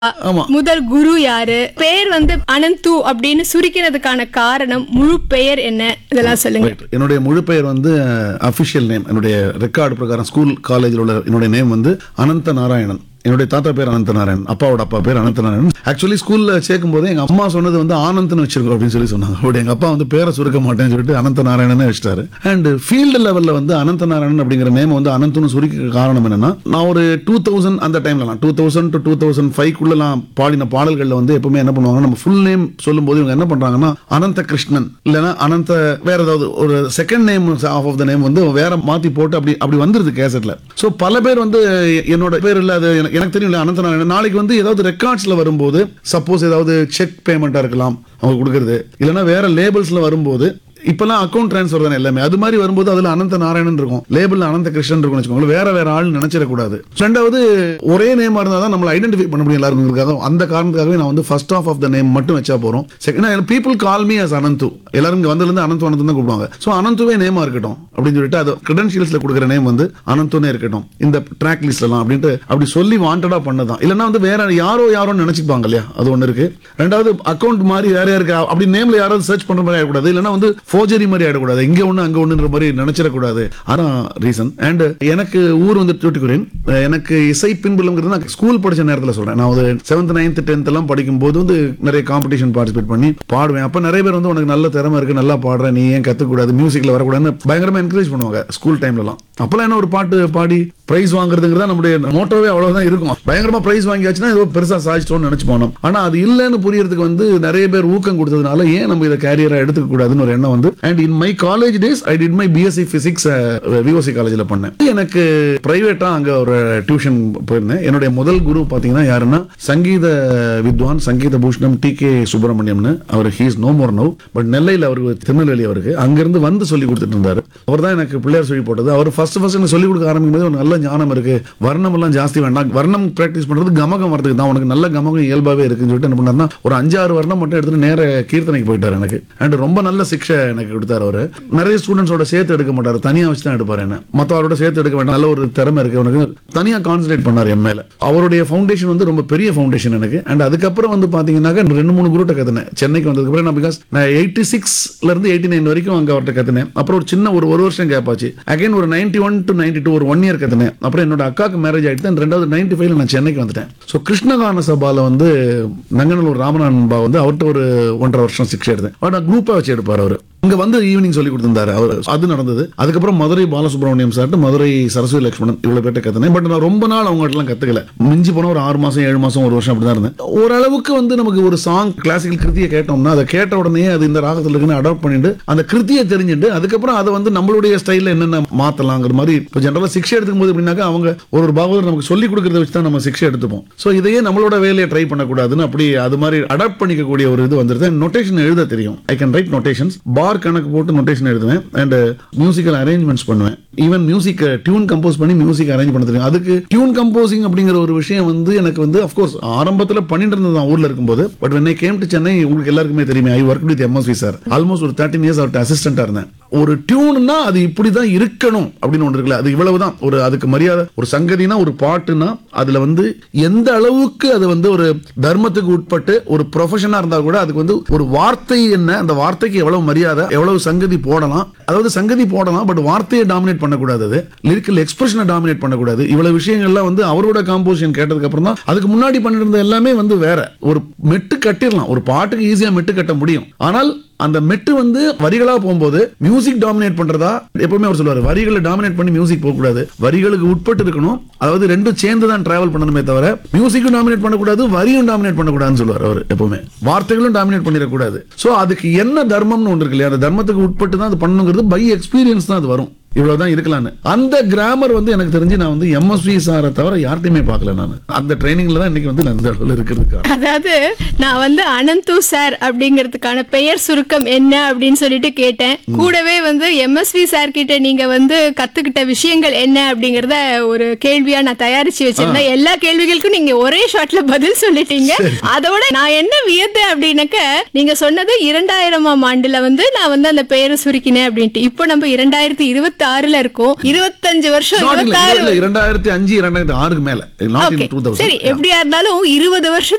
ஆமா முதல் குரு யாரு பேர் வந்து அனந்து அப்படின்னு சுருக்கிறதுக்கான காரணம் முழு பெயர் என்ன இதெல்லாம் சொல்லுங்க Right. என்னுடைய முழு பெயர் வந்து அபிஷியல் நேம் என்னுடைய ரெக்கார்டு பிரகாரம் ஸ்கூல் காலேஜில் உள்ள என்னுடைய நேம் வந்து அனந்த நாராயணன் என்னுடைய தாத்தா பேர் அனந்த நாராயணன் அப்பாவோட அப்பா பேர் அனந்த நாராயணன் ஆக்சுவலி ஸ்கூல்ல சேர்க்கும் போது எங்க அம்மா சொன்னது வந்து ஆனந்த்னு வச்சிருக்கோம் அப்படின்னு சொல்லி சொன்னாங்க அப்படி எங்க அப்பா வந்து பேரை சுருக்க மாட்டேன்னு சொல்லிட்டு அனந்த நாராயணன் வச்சிட்டாரு அண்ட் ஃபீல்டு லெவல்ல வந்து அனந்த நாராயணன் அப்படிங்கிற நேம் வந்து அனந்த்னு சுருக்க காரணம் என்னன்னா நான் ஒரு டூ தௌசண்ட் அந்த டைம்ல two thousand to two thousand ஃபைவ்க்குள்ள நான் பாடின பாடல்கள்ல வந்து எப்பவுமே என்ன பண்ணுவாங்க நம்ம ஃபுல் நேம் சொல்லும்போது இவங்க என்ன பண்றாங்கன்னா அனந்த கிருஷ்ணன் இல்லைன்னா அனந்த வேற ஏதாவது ஒரு second name of of the name வந்து வேற மாத்தி போட்டு அப்படி அப்படி வந்துருது கேசட்ல சோ பல பேர் வந்து என்னோட பேர் இல்ல அது எனக்கு- எனக்கு தெரியும் இல்ல, அனந்த நாராயணன் நாளைக்கு வந்து ஏதாவது ரெக்கார்ட்ஸ்ல வரும்போது சப்போஸ் ஏதாவது செக் பேமெண்டா இருக்கலாம் அவங்க கொடுக்கறது இல்லைன்னா வேற லேபிள்ஸ்ல வரும்போது இப்பெல்லாம் அக்கௌண்ட் ட்ரான்ஸ்ஃபர் தானே எல்லாமே அது மாதிரி வரும்போது அதுல அனந்த நாராயணன் இருக்கும் லேபிள் அனந்த கிருஷ்ணன் இருக்கும் வச்சுக்கோங்களேன் வேற வேற ஆள் நினைச்சிடக்கூடாது ரெண்டாவது ஒரே நேமா இருந்தா தான் நம்மள ஐடென்டிஃபை பண்ண முடியும் எல்லாருக்கும் அந்த காரணத்துக்காகவே நான் வந்து first of of the name மட்டும் வச்சா போறோம் second people call me as Ananthu எல்லாரும் இங்க வந்ததுல இருந்து அனந்து அனந்து தான் கூப்பிடுவாங்க சோ அனந்துவே நேமா இருக்கட்டும் அப்படின்னு சொல்லிட்டு அது கிரெடென்ஷியல்ஸ்ல கொடுக்குற நேம் வந்து அனந்துனே இருக்கட்டும் இந்த ட்ராக் லிஸ்ட்லாம் அப்படின்ட்டு அப்படி சொல்லி வாண்டடா பண்ணதான் இல்லைன்னா வந்து வேற யாரோ யாரோன்னு நினைச்சுப்பாங்க இல்லையா அது ஒண்ணு இருக்கு ரெண்டாவது அக்கௌண்ட் மாதிரி வேற யாருக்கு அப்படி நேம்ல யாராவது சர்ச் பண்ற மாதிரி ஆயிடக்கூடாது இல்லைன்னா வந்து ஃபோர்ஜரி மாதிரி ஆயிடக்கூடாது இங்க ஒண்ணு அங்க ஒண்ணுன்ற மாதிரி நினைச்சிடக்கூடாது அதான் ரீசன் அண்ட் எனக்கு ஊர் வந்து தூட்டுக்குறேன் எனக்கு இசை பின்புலங்கிறது நான் ஸ்கூல் படிச்ச நேரத்துல சொல்றேன் நான் ஒரு செவன்த் நைன்த் டென்த் எல்லாம் படிக்கும் போது வந்து நிறைய காம்படிஷன் பார்ட்டிசிபேட் பண்ணி பாடுவேன் அப்ப நிறைய பேர் வந்து உனக்கு நல்ல திறமை இருக்கு நல்லா பாடுற நீ ஏன் கத்துக்கூடாது மியூசிக்ல வரக்கூடாதுன்னு பயங்கரமா என்கரேஜ் பண்ணுவாங்க ஸ்கூல் டைம்லலாம் அப்பெல்லாம் என்ன ஒரு பாட்டு பாடி பிரைஸ் வாங்குறதுங்கிறதா நம்முடைய மோட்டோவே அவ்வளவுதான் இருக்கும் பயங்கரமா பிரைஸ் வாங்கியாச்சுன்னா ஏதோ பெருசா சாதிச்சிட்டோம்னு நினைச்சு போனோம் ஆனா அது இல்லைன்னு புரியறதுக்கு வந்து நிறைய பேர் ஊக்கம் கொடுத்ததுனால ஏன் நம்ம இதை கேரியரா எடுத்துக்க கூடாதுன்னு ஒரு எண்ணம் வந்து and in my college days I did my BSc physics VOC காலேஜ்ல பண்ணேன் எனக்கு பிரைவேட்டா அங்க ஒரு டியூஷன் போயிருந்தேன் என்னுடைய முதல் குரு பாத்தீங்கன்னா யாருன்னா சங்கீத வித்வான் சங்கீத பூஷணம் டி கே சுப்பிரமணியம்னு அவர் he's no more no but நெல்லையில் அவருக்கு திருநெல்வேலி அவருக்கு அங்கிருந்து வந்து சொல்லி கொடுத்துட்டு இருந்தாரு அவர் தான் எனக்கு பிள்ளையார் சொல்லி போட்டது அவர் ஃபர்ஸ்ட் ஃபர்ஸ்ட் எனக்கு சொல்லி கொடுக்க ஆரம்பிக்கும் போது ஒரு நல்ல ஞானம் இருக்கு வர்ணம் எல்லாம் ஜாஸ்தி வேண்டாம் வர்ணம் பிராக்டிஸ் பண்றது கமகம் வரதுக்கு தான் உனக்கு நல்ல கமகம் இயல்பாவே இருக்குன்னு சொல்லிட்டு என்ன பண்ணாருன்னா ஒரு அஞ்சாறு வர்ணம் மட்டும் எடுத்துட்டு நேர கீர்த்தனைக்கு போயிட்டாரு எனக்கு அண்ட் ரொம்ப நல்ல சிக்ஷை எனக்கு கொடுத்தாரு அவரு நிறைய ஸ்டூடெண்ட்ஸோட சேர்த்து எடுக்க மாட்டாரு தனியா வச்சு தான் எடுப்பாரு என்ன மத்தவரோட சேர்த்து எடுக்க வேண்டாம் நல்ல ஒரு திறமை இருக்கு உனக்கு தனியா கான்சன்ட்ரேட் பண்ணாரு என் மேல அவருடைய ஃபவுண்டேஷன் வந்து ரொம்ப பெரிய ஃபவுண்டேஷன் எனக்கு அண்ட் அதுக்கப்புறம் வந்து பாத்தீங்கன்னாக்க ரெண்டு மூணு குரூட்ட கத்துனேன் சென்னைக்கு வந்ததுக்கு அப்புறம் நான் பிகாஸ் நான் எயிட்டி சிக்ஸ்ல இருந்து எயிட்டி நைன் வரைக்கும் அங்க அவர்கிட்ட கத்துனேன் அப்புறம் ஒரு சின்ன ஒரு ஒரு வருஷம் கேப் ஆச்சு அகைன் ஒரு ninety one to ninety two ஒரு ஒன் இயர் கத்துனேன் அப்புறம் என்னோட அக்காக்கு மேரேஜ் ஆயிட்டு then ரெண்டாவது நைன்டி ஃபைவ்ல நான் சென்னைக்கு வந்துட்டேன் ஸோ கிருஷ்ணகான சபால வந்து நங்கநல்லூர் ராமநாதன் பா வந்து அவர்கிட்ட ஒரு ஒன்றரை வருஷம் சிக்ஸ் எடுத்தேன் அவர் குரூப்பா வச்சு எடுப்பார் அவர் இங்க வந்து ஈவினிங் சொல்லி கொடுத்திருந்தாரு அவர் அது நடந்தது அதுக்கப்புறம் மதுரை பாலசுப்ரமணியம் சார்ட்டு மதுரை சரஸ்வதி லட்சுமணன் இவ்வளவு பேர்ட்ட கத்துனேன் பட் நான் ரொம்ப நாள் அவங்க எல்லாம் கத்துக்கல மிஞ்சி போன ஒரு ஆறு மாசம் ஏழு மாசம் ஒரு வருஷம் அப்படிதான் இருந்தேன் ஓரளவுக்கு வந்து நமக்கு ஒரு சாங் கிளாசிக்கல் கிருத்தியை கேட்டோம்னா அதை கேட்ட உடனே அது இந்த ராகத்துல இருக்குன்னு அடாப்ட் பண்ணிட்டு அந்த கிருத்தியை தெரிஞ்சுட்டு அதுக்கப்புறம் அதை வந்து நம்மளுடைய ஸ்டைல்ல என்னென்ன மாத்தலாங்கிற மாதிரி இப்போ ஜென்ரலா சிக்ஷை எடுத்துக்கும் போது எப்படின்னாக்கா அவங்க ஒரு ஒரு பாகவதர் நமக்கு சொல்லி கொடுக்கறத வச்சு தான் நம்ம சிக்ஷை எடுத்துப்போம் ஸோ இதையே நம்மளோட வேலையை ட்ரை பண்ணக்கூடாதுன்னு அப்படி அது மாதிரி அடாப்ட் பண்ணிக்கக்கூடிய ஒரு இது வந்துருது நொட்டேஷன் எழுத தெரியும் I can write notations bar கணக்கு போட்டு நொட்டேஷன் எழுதுவேன் அண்ட் மியூசிக்கல் அரேஞ்ச்மெண்ட்ஸ் பண்ணுவேன் ஈவன் மியூசிக் டியூன் கம்போஸ் பண்ணி மியூசிக் அரேஞ்ச் பண்ண தெரியும் அதுக்கு டியூன் கம்போசிங் அப்படிங்கிற ஒரு விஷயம் வந்து எனக்கு வந்து அஃப்கோர்ஸ் ஆரம்பத்தில் பண்ணிட்டு இருந்தது தான் ஊர்ல இருக்கும்போது but when I came to Chennai உங்களுக்கு எல்லாருக்குமே தெரியுமே I work with MSV sir almost ஒரு தேர்ட்டின் இயர்ஸ் அவர்கிட்ட அசிஸ்டண்டா இருந்தேன் ஒரு டியூன்னா அது இப்படிதான் இருக்கணும் அப்படின்னு ஒன்று இருக்குல்ல அது இவ்வளவுதான் ஒரு அதுக்கு மரியாதை ஒரு சங்கதினா ஒரு பாட்டுனா அதுல வந்து எந்த அளவுக்கு அது வந்து ஒரு தர்மத்துக்கு உட்பட்டு ஒரு ப்ரொஃபஷனா இருந்தா கூட அதுக்கு வந்து ஒரு வார்த்தை என்ன அந்த வார்த்தைக்கு எவ்வளவு மரியாதை எவ்வளவு சங்கதி போடலாம் அதாவது சங்கதி போடலாம் பட் வார்த்தையை டாமினேட் பண்ணக்கூடாது அது லிரிக்கல் எக்ஸ்பிரஷனை டாமினேட் பண்ணக்கூடாது இவ்வளவு விஷயங்கள்லாம் வந்து அவரோட காம்போசிஷன் கேட்டதுக்கு அப்புறம் தான் அதுக்கு முன்னாடி பண்ணிட்டு இருந்த எல்லாமே வந்து வேற ஒரு மெட்டு கட்டிடலாம் ஒரு பாட்டுக்கு ஈஸியா மெட்டு கட்ட முடியும் ஆனால் அந்த மெட்டு வந்து வரிகளா போகும்போது மியூசிக் டாமினேட் பண்றதா எப்பவுமே அவர் சொல்லுவாரு வரிகளை டாமினேட் பண்ணி மியூசிக் போக கூடாது வரிகளுக்கு உட்பட்டு இருக்கணும் அதாவது ரெண்டும் சேர்ந்து தான் டிராவல் பண்ணணுமே தவிர மியூசிக்கும் டாமினேட் பண்ணக்கூடாது வரியும் டாமினேட் பண்ணக்கூடாதுன்னு சொல்லுவார் அவர் எப்பவுமே வார்த்தைகளும் டாமினேட் பண்ணிடக்கூடாது சோ அதுக்கு என்ன தர்மம்னு ஒன்று இருக்கு இல்லையா அந்த தர்மத்துக்கு உட்பட்டு தான் அது பண்ணணுங்கிறது பை எக்ஸ்பீரியன்ஸ் தான் அது வரும் இவ்வளவுதான் இருக்கலாம்னு அந்த கிராமர் வந்து எனக்கு தெரிஞ்சு நான் வந்து எம்எஸ்வி சாரை தவிர யார்ட்டையுமே பார்க்கல நான் அந்த ட்ரைனிங்ல தான் இன்னைக்கு வந்து நான் இந்த அளவில் இருக்கிறதுக்கு அதாவது நான் வந்து அனந்து சார் அப்படிங்கிறதுக்கான பெயர் சுருக்கம் என்ன அப்படின்னு சொல்லிட்டு கேட்டேன் கூடவே வந்து எம்எஸ்வி சார் கிட்ட நீங்க வந்து கத்துக்கிட்ட விஷயங்கள் என்ன அப்படிங்கறத ஒரு கேள்வியா நான் தயாரிச்சு வச்சிருந்தேன் எல்லா கேள்விகளுக்கும் நீங்க ஒரே ஷாட்ல பதில் சொல்லிட்டீங்க அதோட நான் என்ன வியத்தேன் அப்படின்னாக்க நீங்க சொன்னது இரண்டாயிரமாம் ஆண்டுல வந்து நான் வந்து அந்த பெயரை சுருக்கினேன் அப்படின்ட்டு இப்போ நம்ம இரண்டாயிரத்தி இருபத்தி ஆறுல இருக்கோம் இருபத்தஞ்சு வருஷம் Not இல்ல, இருபத்தாறு இல்ல, இரண்டாயிரத்தி அஞ்சு இரண்டாயிரத்தி ஆறுக்கு மேல நாட் Okay. இன் டூ சரி எப்படியா இருந்தாலும் இருபது வருஷத்துக்கு